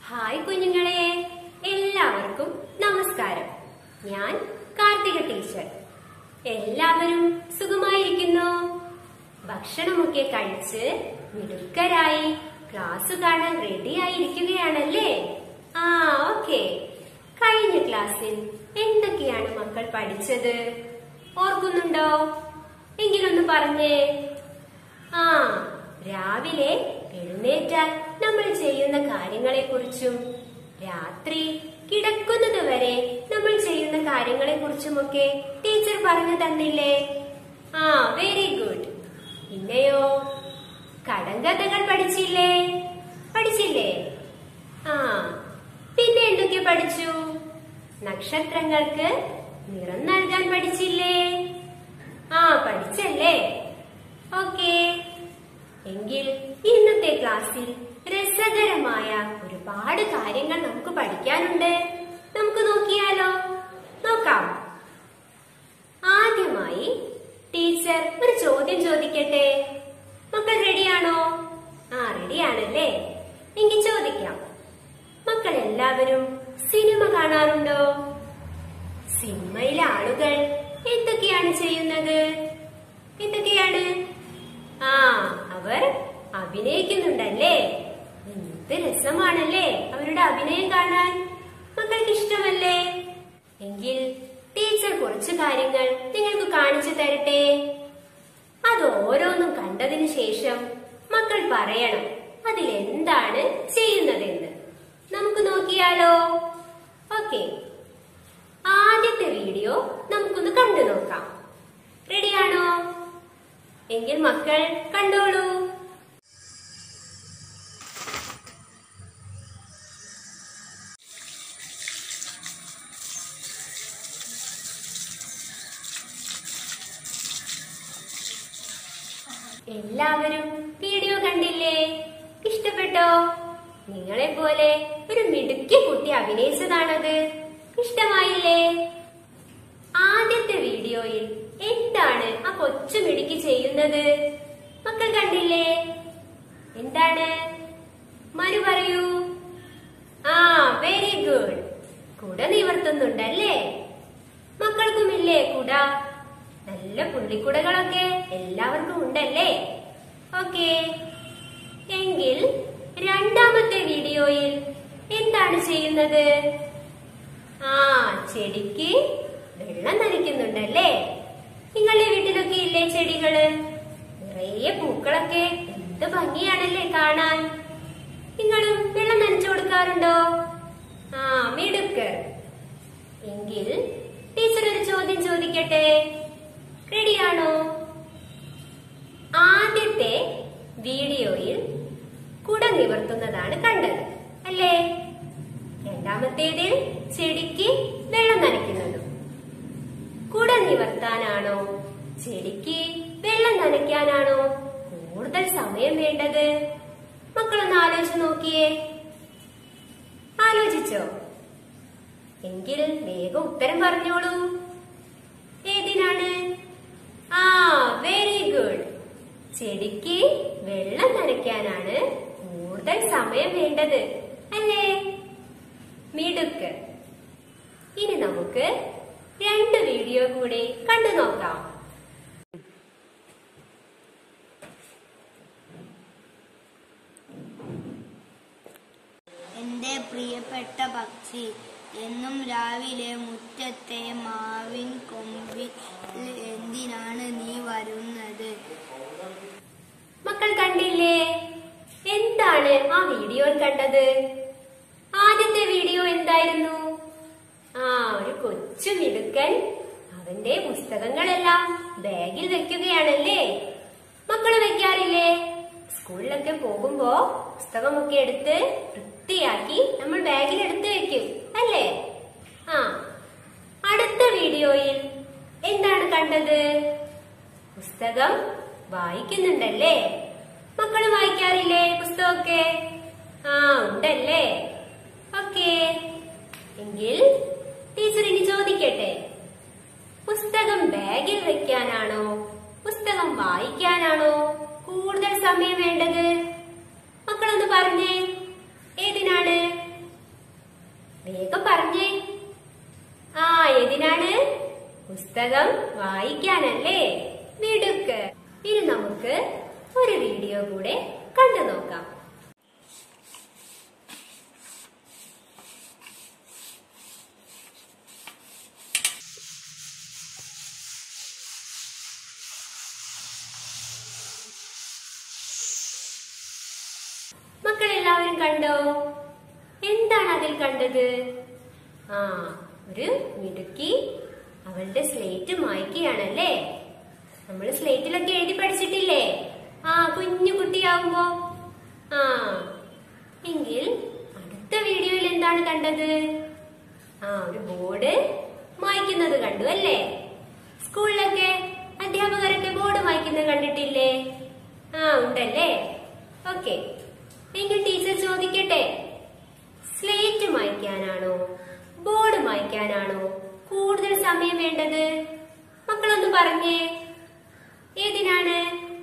Hi കുഞ്ഞുങ്ങളെ എല്ലാവർക്കും നമസ്കാരം ഞാൻ കാർത്തിക ടീച്ചർ എല്ലാവരും സുഖമായിരിക്കുന്നു ഭക്ഷണമൊക്കെ കഴിച്ച് മിടുക്കരായി ക്ലാസ് കാണാൻ റെഡി ആയിരിക്കുകയാണല്ലേ ആ ഓക്കെ കഴിഞ്ഞ ക്ലാസ്സിൽ എന്തൊക്കെയാണ് മക്കൾ പഠിച്ചത് ഓർക്കുന്നുണ്ടോ എങ്കിലൊന്ന് പറഞ്ഞേ ആ രാവിലെ എഴുന്നേറ്റാൽ നമ്മൾ ചെയ്യുന്ന കാര്യങ്ങളെ കുറിച്ചും രാത്രി കിടക്കുന്നത് വരെ നമ്മൾ ചെയ്യുന്ന കാര്യങ്ങളെ കുറിച്ചുമൊക്കെ ടീച്ചർ പറഞ്ഞു തന്നില്ലേ ആ വെരി ഗുഡ് പിന്നെയോ കടങ്കഥകൾ പഠിച്ചില്ലേ പഠിച്ചില്ലേ ആ പിന്നെ എന്തൊക്കെ പഠിച്ചു നക്ഷത്രങ്ങൾക്ക് നിറം നൽകാൻ പഠിച്ചില്ലേ ആ പഠിച്ചല്ലേ ഓക്കേ എങ്കിൽ ഇന്നത്തെ ക്ലാസ്സിൽ രസകരമായ ഒരുപാട് കാര്യങ്ങൾ നമുക്ക് പഠിക്കാനുണ്ട് നമുക്ക് നോക്കിയാലോ നോക്കാം ആദ്യമായി ടീച്ചർ ഒരു ചോദ്യം ചോദിക്കട്ടെ മക്കൾ റെഡിയാണോ ആ റെഡിയാണല്ലേ എങ്കിൽ ചോദിക്കാം മക്കൾ എല്ലാവരും സിനിമ കാണാറുണ്ടോ സിനിമയിലെ ആളുകൾ എന്തൊക്കെയാണ് ചെയ്യുന്നത് എന്തൊക്കെയാണ് ആ അവർ അഭിനയിക്കുന്നുണ്ടല്ലേ എന്ത് രസമാണല്ലേ അവരുടെ അഭിനയം കാണാൻ മക്കൾക്ക് ഇഷ്ടമല്ലേ എങ്കിൽ ടീച്ചർ കുറച്ച് കാര്യങ്ങൾ നിങ്ങൾക്ക് കാണിച്ചു തരട്ടെ അത് ഓരോന്നും കണ്ടതിന് ശേഷം മക്കൾ പറയണം അതിൽ എന്താണ് ചെയ്യുന്നതെന്ന് നമുക്ക് നോക്കിയാലോ ഓക്കെ ആദ്യത്തെ വീഡിയോ നമുക്കൊന്ന് കണ്ടു നോക്കാം റെഡിയാണോ എങ്കിൽ മക്കൾ കണ്ടോളൂ എല്ലാവരും വീഡിയോ കണ്ടില്ലേ ഇഷ്ടപ്പെട്ടോ നിങ്ങളെ പോലെ ഒരു മിടുക്കി കുട്ടി അഭിനയിച്ചതാണത് ഇഷ്ടമായില്ലേ ആദ്യത്തെ വീഡിയോയിൽ എന്താണ് ആ കൊച്ചു മിടുക്കി ചെയ്യുന്നത് മക്കൾ കണ്ടില്ലേ എന്താണ് മനു പറയൂ ആ വെരി ഗുഡ് കുട നിവർത്തുന്നുണ്ടല്ലേ മക്കൾക്കുമില്ലേ കുട നല്ല പുള്ളിക്കുടകളൊക്കെ എല്ലാവർക്കും ഉണ്ടല്ലേ ഓക്കെ എങ്കിൽ രണ്ടാമത്തെ വീഡിയോയിൽ എന്താണ് ചെയ്യുന്നത് ആ ചെടിക്ക് വെള്ളം നനയ്ക്കുന്നുണ്ടല്ലേ നിങ്ങളുടെ വീട്ടിലൊക്കെ ഇല്ലേ ചെടികള് നിറയെ പൂക്കളൊക്കെ എന്ത് ഭംഗിയാണല്ലേ കാണാൻ നിങ്ങളും വെള്ളം നനച്ചു കൊടുക്കാറുണ്ടോ ആ മിടുക്ക് എങ്കിൽ ടീച്ചർ ഒരു ചോദ്യം ചോദിക്കട്ടെ റെഡിയാണോ ആദ്യത്തെ വീഡിയോയിൽ കുട നിവർത്തുന്നതാണ് കണ്ടത് അല്ലേ രണ്ടാമത്തേതിൽ ചെടിക്ക് വെള്ളം നനയ്ക്കുന്നതും കുട നിവർത്താനാണോ ചെടിക്ക് വെള്ളം നനയ്ക്കാനാണോ കൂടുതൽ സമയം വേണ്ടത് മക്കളൊന്ന് ആലോചിച്ച് നോക്കിയേ ആലോചിച്ചോ എങ്കിൽ വേഗം ഉത്തരം പറഞ്ഞോളൂ ഏതിനാണ് ആ വെരി ഗുഡ് ചെടിക്ക് വെള്ളം നനയ്ക്കാനാണ് കൂടുതൽ സമയം വേണ്ടത് അല്ലേ മിടുക്ക് ഇനി നമുക്ക് രണ്ട് വീഡിയോ കൂടി കണ്ടു നോക്കാം എന്റെ പ്രിയപ്പെട്ട പക്ഷി എന്നും രാവിലെ മുറ്റത്തെ മാവിൻ കൊമ്പിൽ എന്തിനാണ് നീ വരുന്നത് മക്കൾ കണ്ടില്ലേ എന്താണ് ആ വീഡിയോയിൽ കണ്ടത് ആദ്യത്തെ വീഡിയോ എന്തായിരുന്നു ആ ഒരു കൊച്ചു മിടുക്കൻ അവന്റെ പുസ്തകങ്ങളെല്ലാം ബാഗിൽ വെക്കുകയാണല്ലേ മക്കള് വെക്കാറില്ലേ സ്കൂളിലൊക്കെ പോകുമ്പോ പുസ്തകമൊക്കെ എടുത്ത് വൃത്തിയാക്കി നമ്മൾ ബാഗിൽ എടുത്ത് വെക്കും അല്ലേ ആ അടുത്ത വീഡിയോയിൽ എന്താണ് കണ്ടത് പുസ്തകം വായിക്കുന്നുണ്ടല്ലേ മക്കള് വായിക്കാറില്ലേ പുസ്തകമൊക്കെ ആ ഉണ്ടല്ലേ ഓക്കെ എങ്കിൽ ടീച്ചർ ഇനി ചോദിക്കട്ടെ പുസ്തകം ബാഗിൽ വെക്കാനാണോ പുസ്തകം വായിക്കാനാണോ കൂടുതൽ സമയം വേണ്ടത് മക്കളൊന്ന് പറഞ്ഞേ ഏതിനാണ് പുസ്തകം വായിക്കാനല്ലേ മിടുക്ക് ഇനി നമുക്ക് ഒരു വീഡിയോ കൂടെ കണ്ടു നോക്കാം മക്കൾ എല്ലാവരും കണ്ടോ എന്താണ് അതിൽ കണ്ടത് ആ ഒരു മിടുക്കി അവളുടെ സ്ലേറ്റ് മായ്ക്കുകയാണല്ലേ നമ്മൾ സ്ലേറ്റിലൊക്കെ എഴുതി പഠിച്ചിട്ടില്ലേ ആ കുഞ്ഞു കുട്ടിയാവുമ്പോ ആ എങ്കിൽ അടുത്ത വീഡിയോയിൽ എന്താണ് കണ്ടത് ആ ഒരു ബോർഡ് മായ്ക്കുന്നത് കണ്ടു അല്ലേ സ്കൂളിലൊക്കെ അധ്യാപകരൊക്കെ ബോർഡ് മായ്ക്കുന്നത് കണ്ടിട്ടില്ലേ ആ ഉണ്ടല്ലേ ഓക്കെ എങ്കിൽ ടീച്ചർ ചോദിക്കട്ടെ സ്ലേറ്റ് മായ്ക്കാനാണോ ബോർഡ് മായ്ക്കാനാണോ കൂടുതൽ സമയം വേണ്ടത് മക്കളൊന്ന് പറഞ്ഞേ ഏതിനാണ്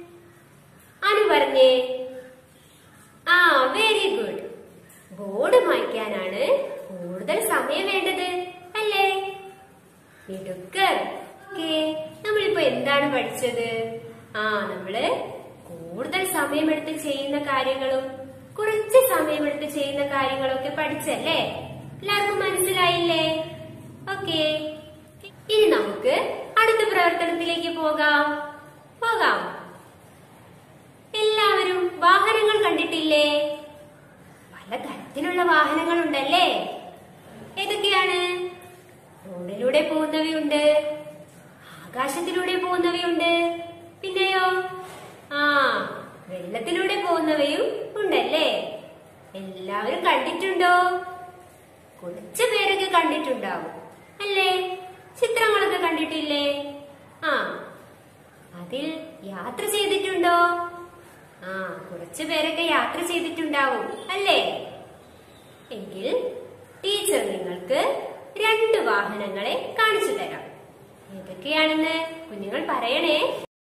അനു പറഞ്ഞേ ആ വെരി ഗുഡ് ബോർഡ് മായ്ക്കാനാണ് കൂടുതൽ സമയം വേണ്ടത് അല്ലേ മിടുക്കർ ഓക്കേ നമ്മളിപ്പോ എന്താണ് പഠിച്ചത് ആ നമ്മള് കൂടുതൽ സമയമെടുത്ത് ചെയ്യുന്ന കാര്യങ്ങളും കുറച്ച് സമയമെടുത്ത് ചെയ്യുന്ന കാര്യങ്ങളൊക്കെ പഠിച്ചല്ലേ എല്ലാവർക്കും മനസ്സിലായില്ലേ ഓക്കെ ഇനി നമുക്ക് അടുത്ത പ്രവർത്തനത്തിലേക്ക് പോകാം പോകാം എല്ലാവരും വാഹനങ്ങൾ കണ്ടിട്ടില്ലേ പലതരത്തിലുള്ള വാഹനങ്ങൾ ഉണ്ടല്ലേ ഏതൊക്കെയാണ് റോഡിലൂടെ പോകുന്നവയുണ്ട് ആകാശത്തിലൂടെ പോകുന്നവയുണ്ട് പിന്നെയോ ആ വെള്ളത്തിലൂടെ പോകുന്നവയും ഉണ്ടല്ലേ എല്ലാവരും കണ്ടിട്ടുണ്ടോ കുറച്ച് പേരൊക്കെ കണ്ടിട്ടുണ്ടാവും അല്ലേ ചിത്രങ്ങളൊക്കെ കണ്ടിട്ടില്ലേ ആ അതിൽ യാത്ര ചെയ്തിട്ടുണ്ടോ ആ കുറച്ചു പേരൊക്കെ യാത്ര ചെയ്തിട്ടുണ്ടാവും അല്ലേ എങ്കിൽ ടീച്ചർ നിങ്ങൾക്ക് രണ്ട് വാഹനങ്ങളെ കാണിച്ചു തരാം ഏതൊക്കെയാണെന്ന് കുഞ്ഞുങ്ങൾ പറയണേ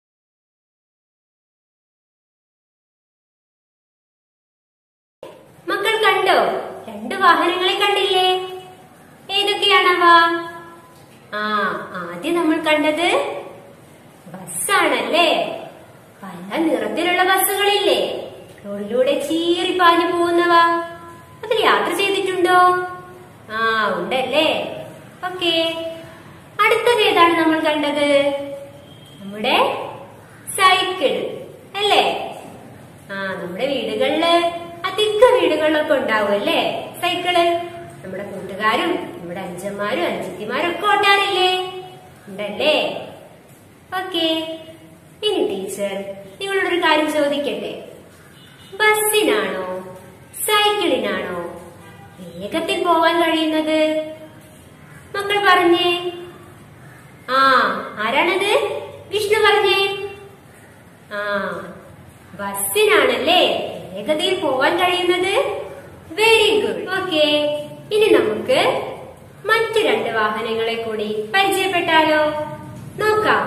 മക്കൾ കണ്ടോ രണ്ട് വാഹനങ്ങളെ കണ്ടില്ലേ ഏതൊക്കെയാണവ ആ ആദ്യം നമ്മൾ കണ്ടത് ബസ്സാണല്ലേ പല നിറത്തിലുള്ള ബസ്സുകളില്ലേ റോഡിലൂടെ ചീറി പാഞ്ഞു പോകുന്നവ അതിൽ യാത്ര ചെയ്തിട്ടുണ്ടോ ആ ഉണ്ടല്ലേ ഓക്കെ അടുത്തത് ഏതാണ് നമ്മൾ കണ്ടത് നമ്മുടെ സൈക്കിൾ അല്ലേ ആ നമ്മുടെ വീടുകളില് അധിക വീടുകളിലൊക്കെ ഉണ്ടാവും അല്ലേ സൈക്കിള് നമ്മുടെ കൂട്ടുകാരും നമ്മുടെ അഞ്ചന്മാരും അഞ്ചത്തിമാരും ഒക്കെ ഓട്ടാറില്ലേ ഉണ്ടല്ലേ ഓക്കെ ഇനി ടീച്ചർ നിങ്ങളോടൊരു കാര്യം ചോദിക്കട്ടെ ബസ്സിനാണോ സൈക്കിളിനാണോ വേഗത്തിൽ പോവാൻ കഴിയുന്നത് മക്കൾ പറഞ്ഞേ ആ ആരാണത് വിഷ്ണു പറഞ്ഞേ ആ ബസ്സിനാണല്ലേ വേഗതയിൽ പോവാൻ കഴിയുന്നത് വെരി ഗുഡ് ഓക്കെ ഇനി നമുക്ക് മറ്റു രണ്ട് വാഹനങ്ങളെ കൂടി പരിചയപ്പെട്ടാലോ നോക്കാം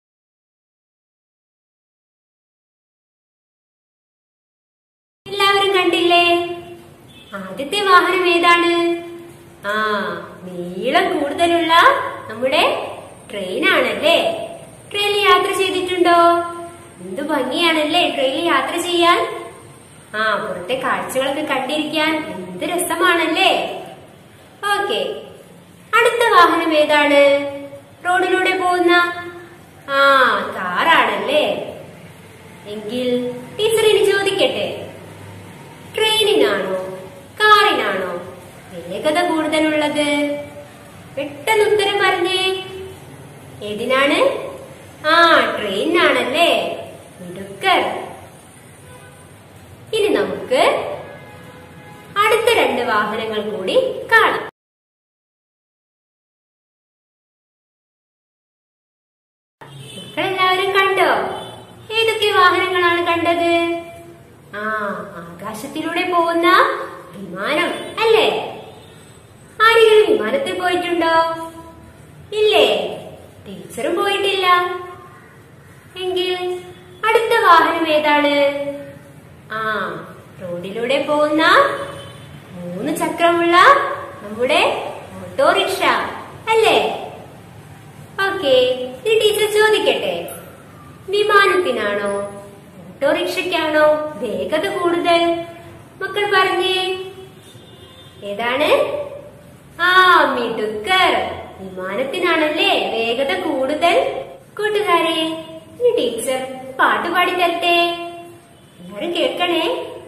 എല്ലാവരും കണ്ടില്ലേ ആദ്യത്തെ വാഹനം ഏതാണ് ആ നീളം കൂടുതലുള്ള നമ്മുടെ ട്രെയിൻ ആണല്ലേ ട്രെയിനിൽ യാത്ര ചെയ്തിട്ടുണ്ടോ എന്ത് ഭംഗിയാണല്ലേ ട്രെയിനിൽ യാത്ര ചെയ്യാൻ ആ പുറത്തെ കാഴ്ചകളൊക്കെ കണ്ടിരിക്കാൻ എന്ത് രസമാണല്ലേ ഓക്കെ അടുത്ത വാഹനം ഏതാണ് റോഡിലൂടെ പോകുന്ന ആ കാറാണല്ലേ എങ്കിൽ ടീച്ചർ ഇനി ചോദിക്കട്ടെ ട്രെയിനിനാണോ കാറിനാണോ വേഗത കൂടുതലുള്ളത് പെട്ടെന്ന് ഉത്തരം പറഞ്ഞേ ഏതിനാണ് ആ ട്രെയിനിനാണല്ലേ മിടുക്കർ ഇനി നമുക്ക് അടുത്ത രണ്ട് വാഹനങ്ങൾ കൂടി കാണാം മക്കളെല്ലാവരും കണ്ടോ ഏതൊക്കെ വാഹനങ്ങളാണ് കണ്ടത് ആ ആകാശത്തിലൂടെ പോകുന്ന വിമാനം അല്ലേ ആരെങ്കിലും വിമാനത്തിൽ പോയിട്ടുണ്ടോ ഇല്ലേ ടീച്ചറും പോയിട്ടില്ല എങ്കിൽ അടുത്ത വാഹനം ഏതാണ് ആ റോഡിലൂടെ പോകുന്ന മൂന്ന് ചക്രമുള്ള നമ്മുടെ ഓട്ടോറിക്ഷ അല്ലേ ഓക്കെ വിമാനത്തിനാണോ ഓട്ടോറിക്ഷയ്ക്കാണോ വേഗത കൂടുതൽ മക്കൾ പറഞ്ഞേ ഏതാണ് ആ മിടുക്കർ വിമാനത്തിനാണല്ലേ വേഗത കൂടുതൽ കൂട്ടുകാരെ ഇനി ടീച്ചർ പാട്ട് പാടി തരട്ടെ എല്ലാരും കേൾക്കണേ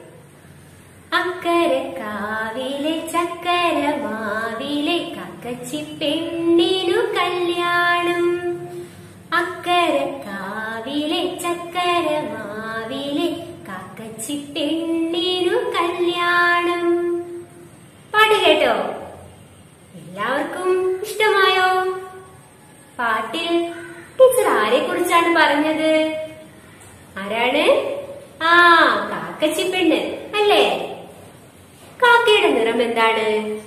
അക്കര കാവിലെ ചക്കര മാവിലെ കക്കച്ചി പെണ്ണിനു കല്യാണം അക്കര കാവിലെ ചക്കര മാവിലെ കക്കച്ചി പെണ്ണിനു കല്യാണം പാട്ട് കേട്ടോ എല്ലാവർക്കും ഇഷ്ടമായോ പാട്ടിൽ ടീച്ചർ ആരെ കുറിച്ചാണ് പറഞ്ഞത് ആരാണ് ആ കാക്കച്ചിപ്പെണ്ണ് അല്ലേ കാക്കയുടെ നിറം എന്താണ്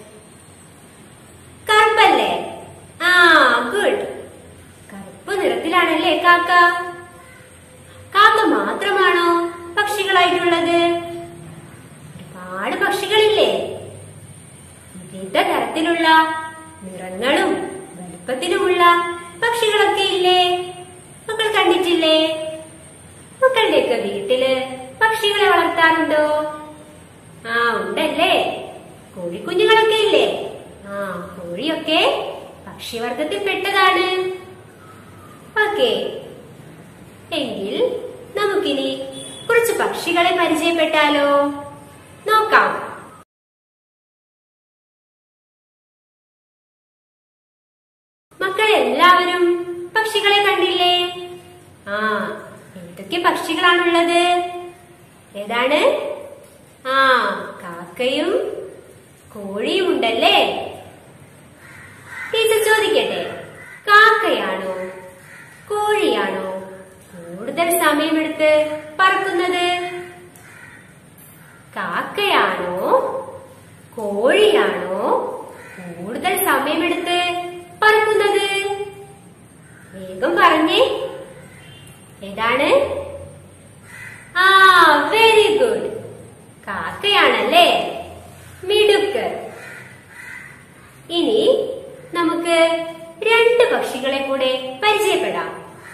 കറുപ്പല്ലേ ആ ഗുഡ് കറുപ്പ് നിറത്തിലാണല്ലേ കാക്ക കാക്ക മാത്രമാണോ പക്ഷികളായിട്ടുള്ളത് ഒരുപാട് പക്ഷികളില്ലേ വിവിധ തരത്തിലുള്ള നിറങ്ങളും വലുപ്പത്തിലുമുള്ള പക്ഷികളൊക്കെ ഇല്ലേ മക്കൾ കണ്ടിട്ടില്ലേ മക്കളുടെയൊക്കെ വീട്ടില് പക്ഷികളെ വളർത്താറുണ്ടോ ആ ഉണ്ടല്ലേ കോഴിക്കുഞ്ഞുങ്ങളൊക്കെ ഇല്ലേ ആ കോഴിയൊക്കെ പക്ഷിവർഗത്തിൽ പെട്ടതാണ് ഓക്കെ എങ്കിൽ നമുക്കിനി കുറച്ച് പക്ഷികളെ പരിചയപ്പെട്ടാലോ നോക്കാം മക്കൾ എല്ലാവരും പക്ഷികളെ കണ്ടില്ലേ ആ എന്തൊക്കെ പക്ഷികളാണുള്ളത് ഏതാണ് ആ കാക്കയും കോഴിയും ഉണ്ടല്ലേ ടീച്ചർ ചോദിക്കട്ടെ കാക്കയാണോ കോഴിയാണോ കൂടുതൽ സമയമെടുത്ത് പറക്കുന്നത് കാക്കയാണോ കോഴിയാണോ കൂടുതൽ സമയമെടുത്ത് പറക്കുന്നത് വേഗം പറഞ്ഞേ ഏതാണ് ആ വെരി ഗുഡ് കാക്കയാണല്ലേ മിടുക്ക് ഇനി നമുക്ക് രണ്ട് പക്ഷികളെ കൂടെ പരിചയപ്പെടാം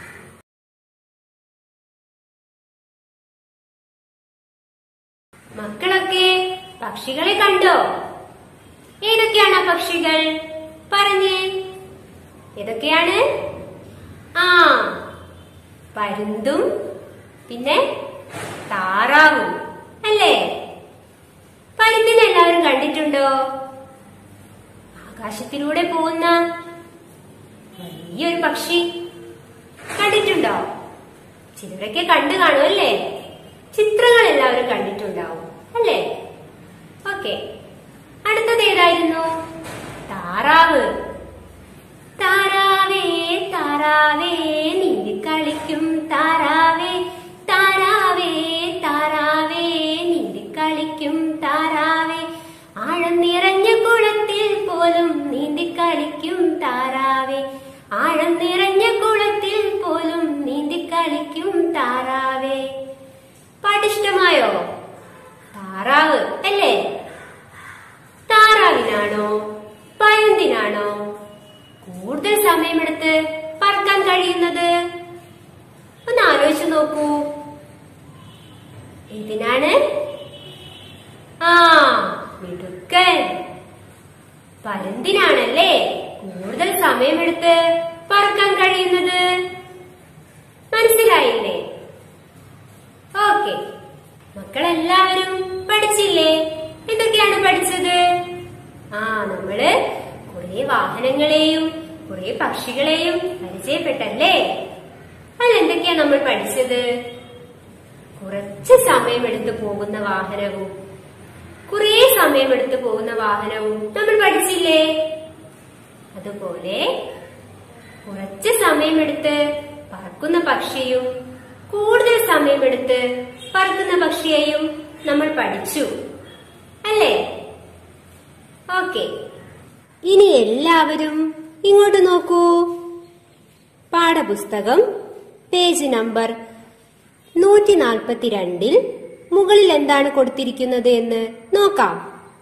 മക്കളൊക്കെ പക്ഷികളെ കണ്ടോ ഏതൊക്കെയാണ് ആ പക്ഷികൾ പറഞ്ഞേ ഏതൊക്കെയാണ് ആ പരുന്തും പിന്നെ താറാവും അല്ലേ പരുന്തിനെ എല്ലാവരും കണ്ടിട്ടുണ്ടോ ആകാശത്തിലൂടെ പോകുന്ന വലിയൊരു പക്ഷി കണ്ടിട്ടുണ്ടോ ചിലരൊക്കെ കണ്ടു കാണും അല്ലേ ചിത്രങ്ങൾ എല്ലാവരും കണ്ടിട്ടുണ്ടാവും അല്ലേ ഓക്കെ അടുത്തത് ഏതായിരുന്നു താറാവ് താറാവേ താറാവേ നീന്തി കളിക്കും താറാവേ താറാവേ താറാവേ നീന്തി കളിക്കും താറാവേ ആഴം നിറഞ്ഞ കുളത്തിൽ പോലും നീന്തി കളിക്കും താറാവേ ആഴം നിറഞ്ഞ കുളത്തിൽ പോലും നീന്തി കളിക്കും താറാവേ പാട്ടിഷ്ടമായോ താറാവ് അല്ലേ താറാവിനാണോ പരുന്തിനാണോ കൂടുതൽ സമയമെടുത്ത് പറക്കാൻ കഴിയുന്നത് ഒന്ന് ആലോചിച്ച് നോക്കൂ ഇതിനാണ് ആ മിടുക്കൻ പരുന്തിനാണല്ലേ കൂടുതൽ സമയമെടുത്ത് പറക്കാൻ കഴിയുന്നത് മനസ്സിലായില്ലേ ഓക്കെ മക്കളെല്ലാവരും പഠിച്ചില്ലേ എന്തൊക്കെയാണ് പഠിച്ചത് ആ നമ്മള് കുറെ വാഹനങ്ങളെയും കുറെ പക്ഷികളെയും പരിചയപ്പെട്ടല്ലേ അതെന്തൊക്കെയാ നമ്മൾ പഠിച്ചത് കുറച്ച് സമയമെടുത്ത് പോകുന്ന വാഹനവും കുറേ സമയമെടുത്ത് പോകുന്ന വാഹനവും നമ്മൾ പഠിച്ചില്ലേ അതുപോലെ കുറച്ച് സമയമെടുത്ത് പറക്കുന്ന പക്ഷിയും കൂടുതൽ സമയമെടുത്ത് പറക്കുന്ന പക്ഷിയെയും നമ്മൾ പഠിച്ചു അല്ലേ ഓക്കെ ഇനി എല്ലാവരും ഇങ്ങോട്ട് നോക്കൂ പാഠപുസ്തകം പേജ് നമ്പർ നൂറ്റി നാൽപ്പത്തിരണ്ടിൽ മുകളിൽ എന്താണ് കൊടുത്തിരിക്കുന്നത് എന്ന് നോക്കാം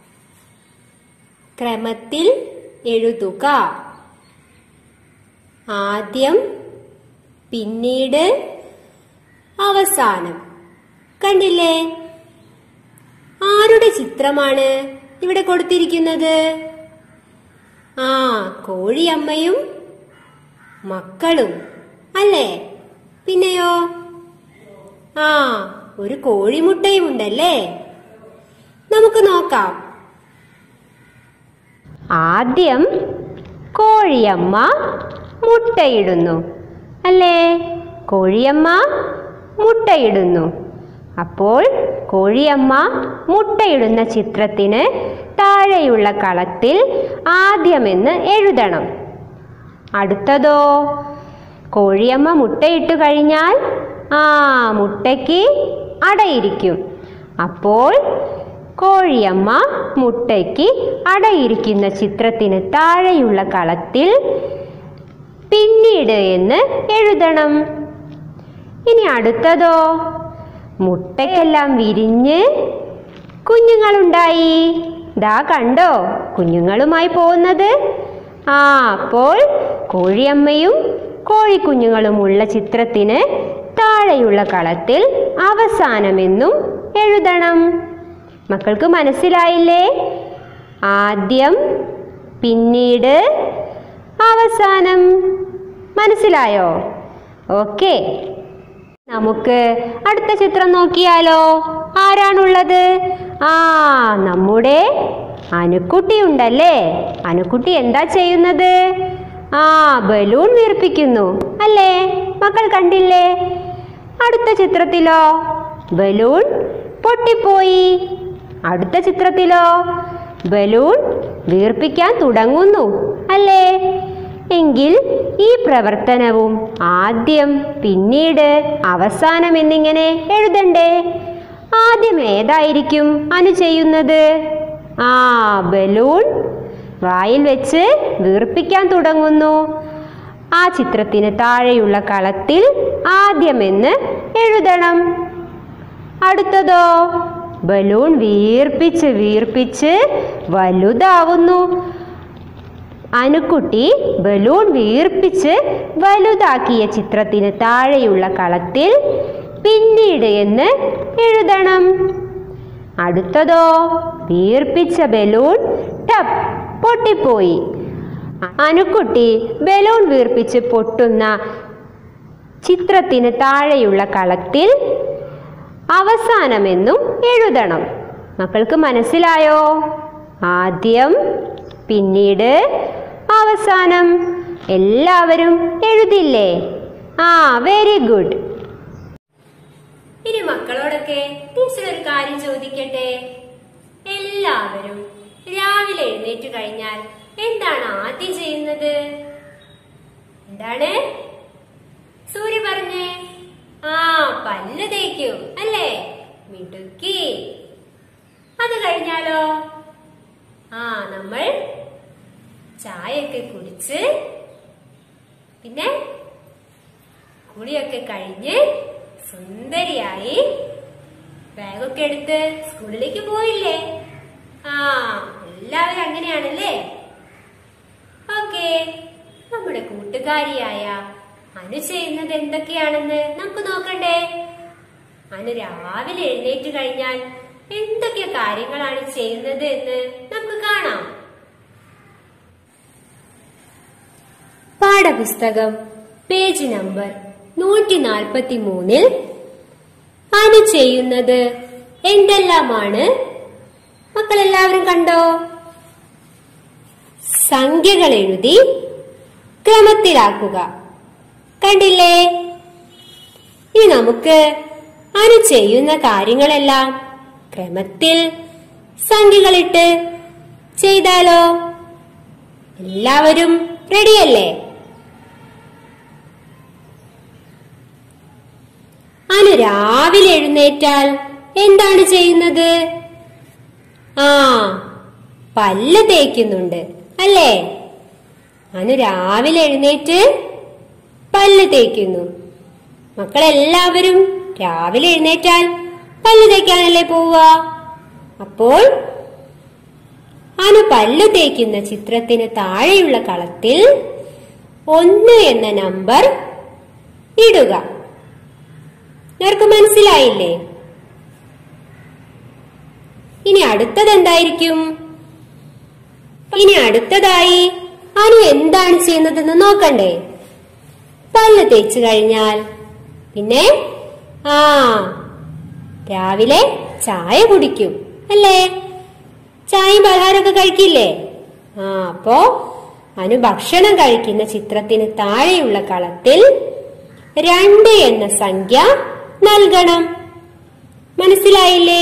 ക്രമത്തിൽ എഴുതുക ആദ്യം പിന്നീട് അവസാനം കണ്ടില്ലേ ആരുടെ ചിത്രമാണ് ഇവിടെ കൊടുത്തിരിക്കുന്നത് ആ കോഴിയമ്മയും മക്കളും അല്ലേ പിന്നെയോ ആ ഒരു കോഴിമുട്ടയും ഉണ്ടല്ലേ നമുക്ക് നോക്കാം ആദ്യം കോഴിയമ്മ മുട്ടയിടുന്നു അല്ലേ കോഴിയമ്മ മുട്ടയിടുന്നു അപ്പോൾ കോഴിയമ്മ മുട്ടയിടുന്ന ചിത്രത്തിന് താഴെയുള്ള കളത്തിൽ ആദ്യമെന്ന് എഴുതണം അടുത്തതോ കോഴിയമ്മ മുട്ടയിട്ടു കഴിഞ്ഞാൽ ആ മുട്ടയ്ക്ക് അടയിരിക്കും അപ്പോൾ കോഴിയമ്മ മുട്ടയ്ക്ക് അടയിരിക്കുന്ന ചിത്രത്തിന് താഴെയുള്ള കളത്തിൽ പിന്നീട് എന്ന് എഴുതണം ഇനി അടുത്തതോ മുട്ടയ്ക്കെല്ലാം വിരിഞ്ഞ് കുഞ്ഞുങ്ങളുണ്ടായി ദാ കണ്ടോ കുഞ്ഞുങ്ങളുമായി പോകുന്നത് ആ അപ്പോൾ കോഴിയമ്മയും കോഴിക്കുഞ്ഞുങ്ങളുമുള്ള ചിത്രത്തിന് താഴെയുള്ള കളത്തിൽ അവസാനമെന്നും എഴുതണം മക്കൾക്ക് മനസ്സിലായില്ലേ ആദ്യം പിന്നീട് അവസാനം മനസ്സിലായോ ഓക്കെ നമുക്ക് അടുത്ത ചിത്രം നോക്കിയാലോ ആരാണുള്ളത് ആ നമ്മുടെ അനുക്കുട്ടി ഉണ്ടല്ലേ അനുക്കുട്ടി എന്താ ചെയ്യുന്നത് ആ ബലൂൺ വീർപ്പിക്കുന്നു അല്ലേ മക്കൾ കണ്ടില്ലേ അടുത്ത ചിത്രത്തിലോ ബലൂൺ പൊട്ടിപ്പോയി അടുത്ത ചിത്രത്തിലോ ബലൂൺ വീർപ്പിക്കാൻ തുടങ്ങുന്നു അല്ലേ എങ്കിൽ ഈ പ്രവർത്തനവും ആദ്യം പിന്നീട് അവസാനം എന്നിങ്ങനെ എഴുതണ്ടേ ആദ്യം ഏതായിരിക്കും അനു ചെയ്യുന്നത് ആ ബലൂൺ വായിൽ വെച്ച് വീർപ്പിക്കാൻ തുടങ്ങുന്നു ആ ചിത്രത്തിന് താഴെയുള്ള കളത്തിൽ ആദ്യമെന്ന് എഴുതണം അടുത്തതോ ബലൂൺ വീർപ്പിച്ച് വീർപ്പിച്ച് വലുതാവുന്നു അനുക്കുട്ടി ബലൂൺ വീർപ്പിച്ച് വലുതാക്കിയ ചിത്രത്തിന് താഴെയുള്ള കളത്തിൽ പിന്നീട് എന്ന് എഴുതണം അടുത്തതോ വീർപ്പിച്ച ബലൂൺ ടപ്പ് പൊട്ടിപ്പോയി അനുക്കുട്ടി ബലൂൺ വീർപ്പിച്ച് പൊട്ടുന്ന ചിത്രത്തിന് താഴെയുള്ള കളത്തിൽ അവസാനമെന്നും എഴുതണം മക്കൾക്ക് മനസ്സിലായോ ആദ്യം പിന്നീട് അവസാനം എല്ലാവരും എഴുതില്ലേ ആ വെരി ഗുഡ് ഇനി മക്കളോടൊക്കെ ടീച്ചർ ഒരു കാര്യം ചോദിക്കട്ടെ എല്ലാവരും രാവിലെ എഴുന്നേറ്റ് കഴിഞ്ഞാൽ എന്താണ് ആദ്യം ചെയ്യുന്നത് എന്താണ് സൂര്യ പറഞ്ഞേ ആ പല്ല് തേക്കും അല്ലേ മിടുക്കി അത് കഴിഞ്ഞാലോ ആ നമ്മൾ ചായയൊക്കെ കുടിച്ച് പിന്നെ കുളിയൊക്കെ കഴിഞ്ഞ് സുന്ദരിയായി ബാഗൊക്കെ എടുത്ത് സ്കൂളിലേക്ക് പോയില്ലേ ആ എല്ലാവരും അങ്ങനെയാണല്ലേ ഓക്കെ നമ്മുടെ കൂട്ടുകാരിയായ അനു ചെയ്യുന്നത് എന്തൊക്കെയാണെന്ന് നമുക്ക് നോക്കണ്ടേ അനു രാവിലെ എഴുന്നേറ്റ് കഴിഞ്ഞാൽ എന്തൊക്കെ കാര്യങ്ങളാണ് ചെയ്യുന്നത് എന്ന് നമുക്ക് കാണാം പാഠപുസ്തകം പേജ് നമ്പർ നൂറ്റി നാൽപ്പത്തി മൂന്നിൽ അനു ചെയ്യുന്നത് എന്തെല്ലാമാണ് മക്കളെല്ലാവരും കണ്ടോ സംഖ്യകൾ എഴുതി ക്രമത്തിലാക്കുക കണ്ടില്ലേ ഇനി നമുക്ക് അനു ചെയ്യുന്ന കാര്യങ്ങളെല്ലാം ക്രമത്തിൽ സംഖ്യകളിട്ട് ചെയ്താലോ എല്ലാവരും റെഡിയല്ലേ അനു രാവിലെ എഴുന്നേറ്റാൽ എന്താണ് ചെയ്യുന്നത് ആ പല്ല് തേക്കുന്നുണ്ട് അല്ലേ അനു രാവിലെ എഴുന്നേറ്റ് പല്ല് തേക്കുന്നു മക്കളെല്ലാവരും രാവിലെ എഴുന്നേറ്റാൽ പല്ല് തേക്കാനല്ലേ പോവുക അപ്പോൾ അനു പല്ല് തേക്കുന്ന ചിത്രത്തിന് താഴെയുള്ള കളത്തിൽ ഒന്ന് എന്ന നമ്പർ ഇടുക എല്ലാവർക്കും മനസ്സിലായില്ലേ ഇനി അടുത്തത് എന്തായിരിക്കും ഇനി അടുത്തതായി അനു എന്താണ് ചെയ്യുന്നതെന്ന് നോക്കണ്ടേ പല്ല് തേച്ചു കഴിഞ്ഞാൽ പിന്നെ ആ രാവിലെ ചായ കുടിക്കും അല്ലേ ചായയും പലഹാരമൊക്കെ കഴിക്കില്ലേ ആ അപ്പോ അനു ഭക്ഷണം കഴിക്കുന്ന ചിത്രത്തിന് താഴെയുള്ള കളത്തിൽ രണ്ട് എന്ന സംഖ്യ നൽകണം മനസ്സിലായില്ലേ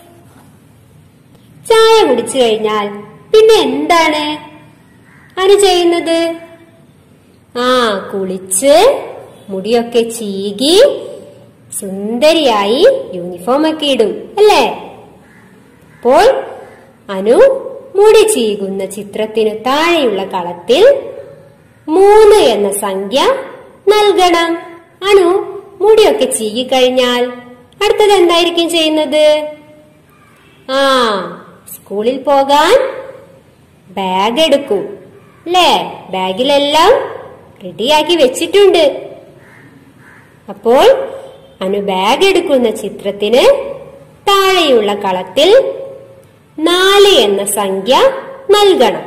ചായ കുടിച്ചു കഴിഞ്ഞാൽ പിന്നെ എന്താണ് അനു ചെയ്യുന്നത് ആ കുളിച്ച് മുടിയൊക്കെ ചീകി സുന്ദരിയായി യൂണിഫോം ഒക്കെ ഇടും അല്ലേ അപ്പോൾ അനു മുടി ചീകുന്ന ചിത്രത്തിന് താഴെയുള്ള കളത്തിൽ മൂന്ന് എന്ന സംഖ്യ നൽകണം അനു മുടിയൊക്കെ ചീകിക്കഴിഞ്ഞാൽ അടുത്തത് എന്തായിരിക്കും ചെയ്യുന്നത് ആ സ്കൂളിൽ പോകാൻ ബാഗ് എടുക്കും അല്ലേ ബാഗിലെല്ലാം റെഡിയാക്കി വെച്ചിട്ടുണ്ട് അപ്പോൾ അനു ബാഗ് എടുക്കുന്ന ചിത്രത്തിന് താഴെയുള്ള കളത്തിൽ നാല് എന്ന സംഖ്യ നൽകണം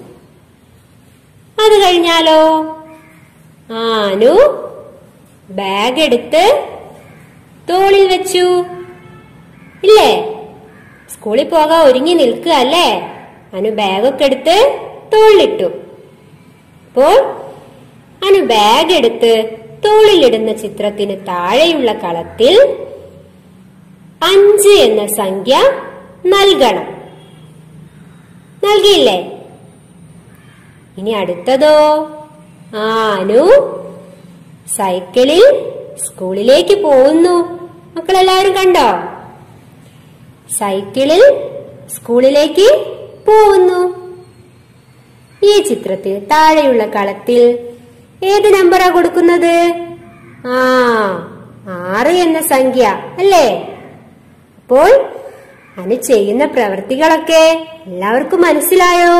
അത് കഴിഞ്ഞാലോ ആ, അനു ബാഗ് എടുത്ത് തോളിൽ വെച്ചു ഇല്ലേ സ്കൂളിൽ പോകാൻ ഒരുങ്ങി നിൽക്കുക അല്ലേ അനു ബാഗൊക്കെ എടുത്ത് തോളിലിട്ടു അപ്പോൾ അനു ബാഗ് എടുത്ത് തോളിലിടുന്ന ചിത്രത്തിന് താഴെയുള്ള കളത്തിൽ അഞ്ച് എന്ന സംഖ്യ നൽകണം നൽകിയില്ലേ ഇനി അടുത്തതോ ആ അനു സൈക്കിളിൽ സ്കൂളിലേക്ക് പോകുന്നു മക്കളെല്ലാവരും കണ്ടോ സൈക്കിളിൽ സ്കൂളിലേക്ക് പോകുന്നു ഈ ചിത്രത്തിൽ താഴെയുള്ള കളത്തിൽ ഏത് നമ്പറാ കൊടുക്കുന്നത് ആ ആറ് എന്ന സംഖ്യ അല്ലേ അപ്പോൾ അനു ചെയ്യുന്ന പ്രവൃത്തികളൊക്കെ എല്ലാവർക്കും മനസ്സിലായോ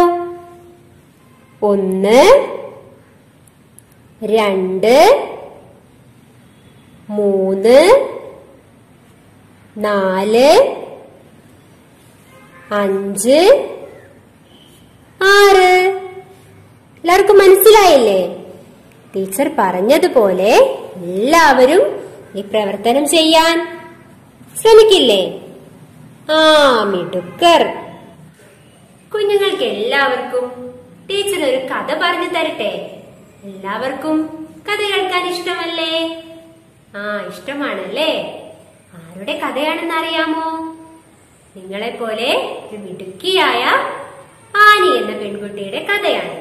ഒന്ന് രണ്ട് മൂന്ന് നാല് അഞ്ച് ആറ് എല്ലാവർക്കും മനസ്സിലായില്ലേ ടീച്ചർ പറഞ്ഞതുപോലെ എല്ലാവരും ഈ പ്രവർത്തനം ചെയ്യാൻ ശ്രമിക്കില്ലേ ആ മിടുക്കർ കുഞ്ഞുങ്ങൾക്ക് എല്ലാവർക്കും ടീച്ചർ ഒരു കഥ പറഞ്ഞു തരട്ടെ എല്ലാവർക്കും കഥ കേൾക്കാൻ ഇഷ്ടമല്ലേ ആ ഇഷ്ടമാണല്ലേ ആരുടെ കഥയാണെന്ന് അറിയാമോ നിങ്ങളെ പോലെ ഒരു മിടുക്കിയായ ആനി എന്ന പെൺകുട്ടിയുടെ കഥയാണ്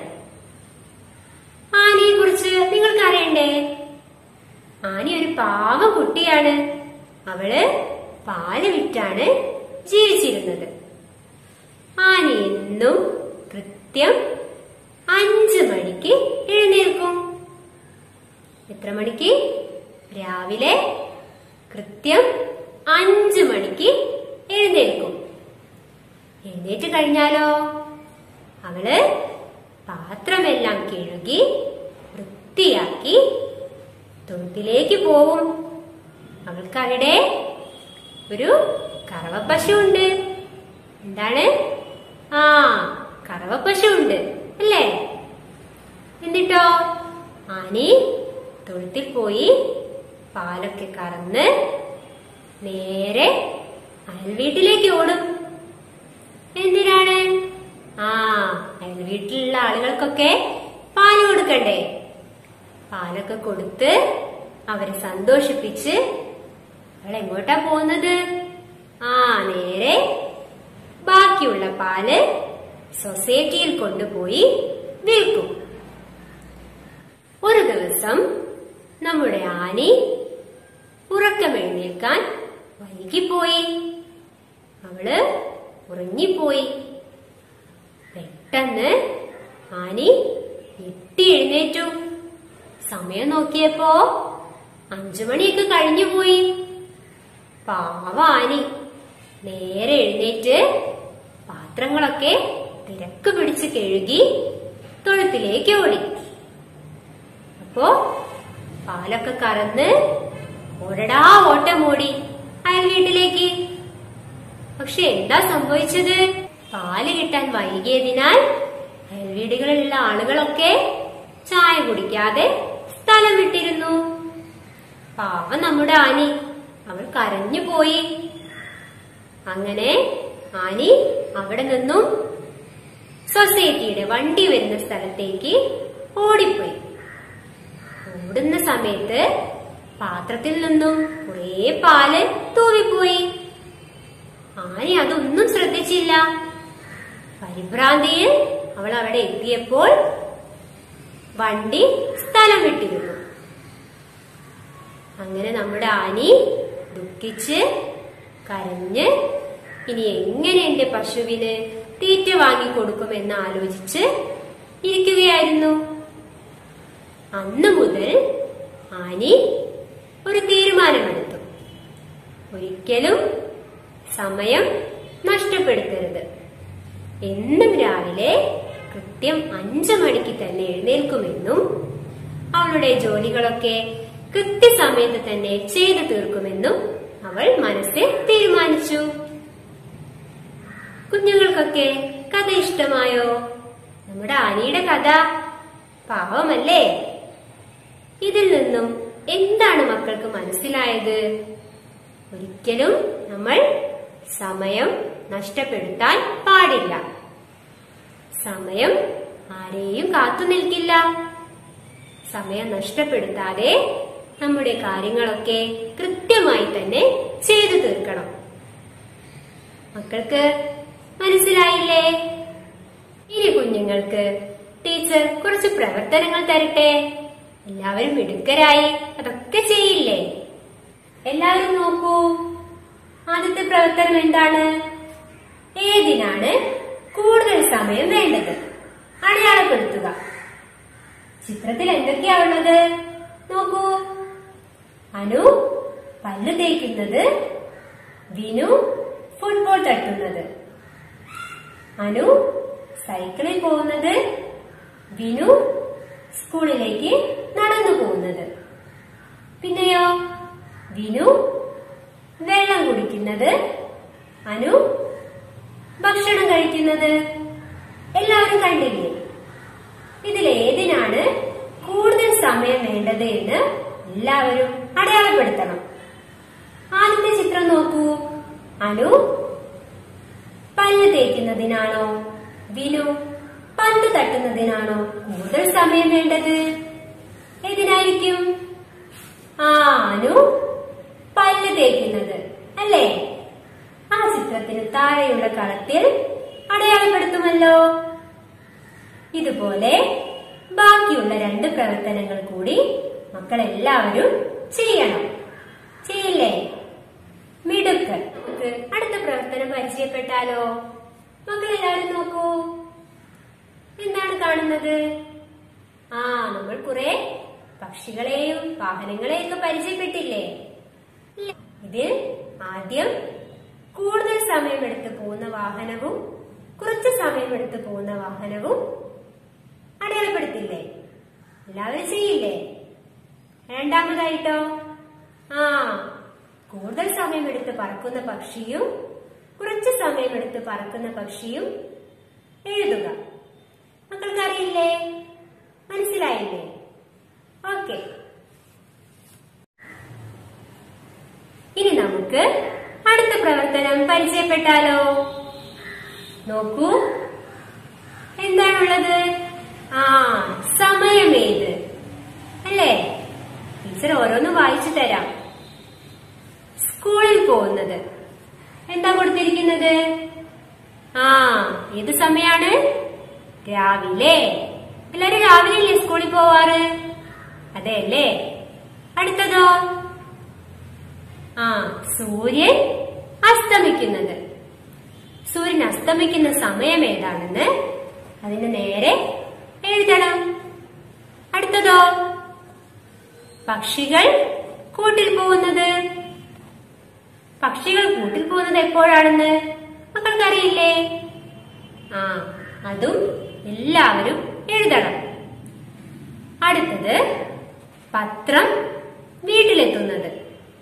ആനിയെ കുറിച്ച് നിങ്ങൾക്ക് അറിയണ്ടേ ആനി ഒരു പാവ കുട്ടിയാണ് അവള് പാല് വിറ്റാണ് ജീവിച്ചിരുന്നത് ആനി എന്നും കൃത്യം അഞ്ച് മണിക്ക് എഴുന്നേൽക്കും എത്ര മണിക്ക് രാവിലെ കൃത്യം അഞ്ച് മണിക്ക് എഴുന്നേൽക്കും എഴുന്നേറ്റ് കഴിഞ്ഞാലോ അവള് പാത്രമെല്ലാം കഴുകി വൃത്തിയാക്കി തൊഴുത്തിലേക്ക് പോവും അവൾക്കവിടെ ഒരു കറവപ്പശു ഉണ്ട് എന്താണ് ആ കറവപ്പശു ഉണ്ട് അല്ലേ എന്നിട്ടോ ആനി തൊഴുത്തിൽ പോയി പാലൊക്കെ കറന്ന് നേരെ അയൽവീട്ടിലേക്ക് ഓടും എന്തിനാണ് ആ അയൽവീട്ടിലുള്ള ആളുകൾക്കൊക്കെ പാല് കൊടുക്കണ്ടേ പാലൊക്കെ കൊടുത്ത് അവരെ സന്തോഷിപ്പിച്ച് അവൾ എങ്ങോട്ടാ പോകുന്നത് ആ നേരെ ബാക്കിയുള്ള പാല് സൊസൈറ്റിയിൽ കൊണ്ടുപോയി വിൽക്കും ഒരു ദിവസം നമ്മുടെ ആനി ഉറക്കമെഴുന്നേൽക്കാൻ വൈകിപ്പോയി അവള് ഉറങ്ങിപ്പോയി പെട്ടെന്ന് ആനി ഞെട്ടി എഴുന്നേറ്റു സമയം നോക്കിയപ്പോ അഞ്ചു മണിയൊക്കെ കഴിഞ്ഞു പോയി പാവ ആനി നേരെ എഴുന്നേറ്റ് പാത്രങ്ങളൊക്കെ തിരക്ക് പിടിച്ച് കഴുകി തൊഴുത്തിലേക്ക് ഓടി അപ്പോ പാലൊക്കെ കറന്ന് ഓടടാ ഓട്ടം ഓടി അയൽ വീട്ടിലേക്ക് പക്ഷെ എന്താ സംഭവിച്ചത് പാല് കിട്ടാൻ വൈകിയതിനാൽ അയൽ വീടുകളിലുള്ള ആളുകളൊക്കെ ചായ കുടിക്കാതെ സ്ഥലം വിട്ടിരുന്നു പാവം നമ്മുടെ ആനി അവൾ കരഞ്ഞു പോയി അങ്ങനെ ആനി അവിടെ നിന്നും സൊസൈറ്റിയുടെ വണ്ടി വരുന്ന സ്ഥലത്തേക്ക് ഓടിപ്പോയി ഓടുന്ന സമയത്ത് പാത്രത്തിൽ നിന്നും കുറേ പാല് തൂവിപ്പോയി ആനി അതൊന്നും ശ്രദ്ധിച്ചില്ല പരിഭ്രാന്തിയിൽ അവൾ അവിടെ എത്തിയപ്പോൾ വണ്ടി സ്ഥലം വിട്ടിരുന്നു അങ്ങനെ നമ്മുടെ ആനി ദുഃഖിച്ച് കരഞ്ഞ് ഇനി എങ്ങനെ എന്റെ പശുവിന് തീറ്റ വാങ്ങിക്കൊടുക്കുമെന്ന് ആലോചിച്ച് ഇരിക്കുകയായിരുന്നു അന്ന് മുതൽ ആനി ഒരു തീരുമാനമെടുത്തു ഒരിക്കലും സമയം നഷ്ടപ്പെടുത്തരുത് എന്നും രാവിലെ കൃത്യം അഞ്ചു മണിക്ക് തന്നെ എഴുന്നേൽക്കുമെന്നും അവളുടെ ജോലികളൊക്കെ കൃത്യസമയത്ത് തന്നെ ചെയ്തു തീർക്കുമെന്നും അവൾ മനസ്സിൽ തീരുമാനിച്ചു കുഞ്ഞുങ്ങൾക്കൊക്കെ കഥ ഇഷ്ടമായോ നമ്മുടെ ആനിയുടെ കഥ പാവമല്ലേ ഇതിൽ നിന്നും എന്താണ് മക്കൾക്ക് മനസ്സിലായത് ഒരിക്കലും നമ്മൾ സമയം നഷ്ടപ്പെടുത്താൻ പാടില്ല സമയം ആരെയും കാത്തു നിൽക്കില്ല സമയം നഷ്ടപ്പെടുത്താതെ നമ്മുടെ കാര്യങ്ങളൊക്കെ കൃത്യമായി തന്നെ ചെയ്തു തീർക്കണം മക്കൾക്ക് മനസ്സിലായില്ലേ ഇനി കുഞ്ഞുങ്ങൾക്ക് ടീച്ചർ കുറച്ച് പ്രവർത്തനങ്ങൾ തരട്ടെ എല്ലാവരും മിടുക്കരായി അതൊക്കെ ചെയ്യില്ലേ എല്ലാവരും നോക്കൂ ആദ്യത്തെ പ്രവർത്തനം എന്താണ് ഏതിനാണ് കൂടുതൽ സമയം വേണ്ടത് അടയാളപ്പെടുത്തുക ചിത്രത്തിൽ എന്തൊക്കെയാ ഉള്ളത് നോക്കൂ അനു പല്ല് തേക്കുന്നത് വിനു ഫുട്ബോൾ തട്ടുന്നത് അനു സൈക്കിളിൽ പോകുന്നത് വിനു സ്കൂളിലേക്ക് നടന്നു പോകുന്നത് പിന്നെയോ വിനു വെള്ളം കുടിക്കുന്നത് അനു ഭക്ഷണം കഴിക്കുന്നത് എല്ലാവരും കണ്ടില്ലേ ഇതിലേതിനാണ് കൂടുതൽ സമയം വേണ്ടത് എന്ന് എല്ലാവരും അടയാളപ്പെടുത്തണം ആദ്യത്തെ ചിത്രം നോക്കൂ അനു പല്ല് തേക്കുന്നതിനാണോ വിനു പന്ത് തട്ടുന്നതിനാണോ കൂടുതൽ സമയം വേണ്ടത് ഏതിനായിരിക്കും ആ അനു പല്ല് തേക്കുന്നത് അല്ലേ ആ ചിത്രത്തിന് താഴെയുള്ള കളത്തിൽ അടയാളപ്പെടുത്തുമല്ലോ ഇതുപോലെ ബാക്കിയുള്ള രണ്ട് പ്രവർത്തനങ്ങൾ കൂടി മക്കൾ എല്ലാവരും ചെയ്യണം ചെയ്യില്ലേ മിടുക്ക് നമുക്ക് അടുത്ത പ്രവർത്തനം പരിചയപ്പെട്ടാലോ മക്കൾ എല്ലാവരും നോക്കൂ എന്താണ് കാണുന്നത് ആ നമ്മൾ കുറെ പക്ഷികളെയും വാഹനങ്ങളെയും ഒക്കെ പരിചയപ്പെട്ടില്ലേ ഇല്ലേ? ഇതിൽ ആദ്യം കൂടുതൽ സമയമെടുത്ത് പോകുന്ന വാഹനവും കുറച്ച് സമയമെടുത്ത് പോകുന്ന വാഹനവും അടയാളപ്പെടുത്തില്ലേ എല്ലാവരും ചെയ്യില്ലേ രണ്ടാമതായിട്ടോ ആ കൂടുതൽ സമയമെടുത്ത് പറക്കുന്ന പക്ഷിയും കുറച്ച് സമയമെടുത്ത് പറക്കുന്ന പക്ഷിയും എഴുതുക മക്കൾക്കറിയില്ലേ മനസ്സിലായില്ലേ ഓക്കെ ഇനി നമുക്ക് അടുത്ത പ്രവർത്തനം പരിചയപ്പെട്ടാലോ നോക്കൂ എന്താണുള്ളത് ആ സമയമേത് അല്ലേ ടീച്ചർ ഓരോന്ന് വായിച്ചു തരാം സ്കൂളിൽ പോകുന്നത് എന്താ കൊടുത്തിരിക്കുന്നത് ആ ഏത് സമയാണ് രാവിലെ എല്ലാരും രാവിലെ അല്ലേ സ്കൂളിൽ പോവാറ് അതെ അല്ലേ അടുത്തതോ ആ സൂര്യൻ അസ്തമിക്കുന്നത് സൂര്യൻ അസ്തമിക്കുന്ന സമയം ഏതാണെന്ന് അതിന് നേരെ എഴുതണം അടുത്തതോ പക്ഷികൾ കൂട്ടിൽ പോകുന്നത് പക്ഷികൾ കൂട്ടിൽ പോകുന്നത് എപ്പോഴാണെന്ന് മക്കൾക്കറിയില്ലേ ആ അതും എല്ലാവരും എഴുതണം അടുത്തത് പത്രം വീട്ടിലെത്തുന്നത്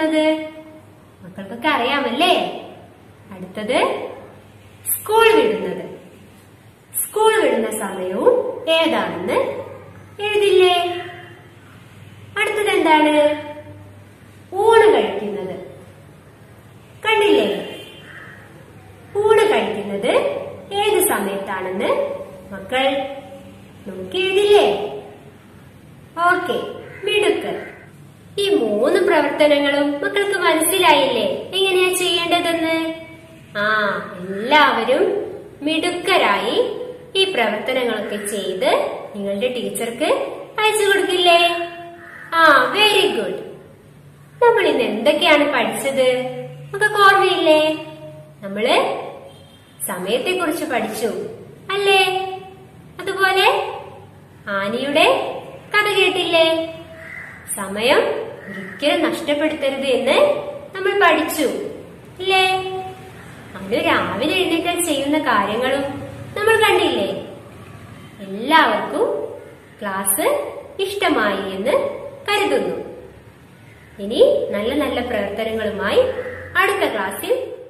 വിടുന്നത് മക്കൾക്കൊക്കെ അറിയാമല്ലേ അടുത്തത് സ്കൂൾ വിടുന്നത് സ്കൂൾ വിടുന്ന സമയവും ഏതാണെന്ന് എഴുതില്ലേ അടുത്തത് എന്താണ് ഊണ് കഴിക്കുന്നത് കണ്ടില്ലേ ഊണ് കഴിക്കുന്നത് ഏത് സമയത്താണെന്ന് മക്കൾ നോക്കി എഴുതില്ലേ ഓക്കെ മിടുക്ക് ഈ മൂന്ന് പ്രവർത്തനങ്ങളും മക്കൾക്ക് മനസ്സിലായില്ലേ എങ്ങനെയാ ചെയ്യേണ്ടതെന്ന് ആ എല്ലാവരും മിടുക്കരായി ഈ പ്രവർത്തനങ്ങളൊക്കെ ചെയ്ത് നിങ്ങളുടെ ടീച്ചർക്ക് അയച്ചു കൊടുക്കില്ലേ ആ വെരി ഗുഡ് നമ്മൾ ഇന്ന് എന്തൊക്കെയാണ് പഠിച്ചത് നമുക്ക് ഓർമ്മയില്ലേ നമ്മള് സമയത്തെ കുറിച്ച് പഠിച്ചു അല്ലേ അതുപോലെ ആനയുടെ കഥ കേട്ടില്ലേ സമയം ഒരിക്കലും നഷ്ടപ്പെടുത്തരുത് എന്ന് നമ്മൾ പഠിച്ചു ഇല്ലേ അവന് രാവിലെ എഴുന്നേറ്റാൽ ചെയ്യുന്ന കാര്യങ്ങളും നമ്മൾ കണ്ടില്ലേ എല്ലാവർക്കും ക്ലാസ് ഇഷ്ടമായി എന്ന് കരുതുന്നു ഇനി നല്ല നല്ല പ്രവർത്തനങ്ങളുമായി അടുത്ത ക്ലാസ്സിൽ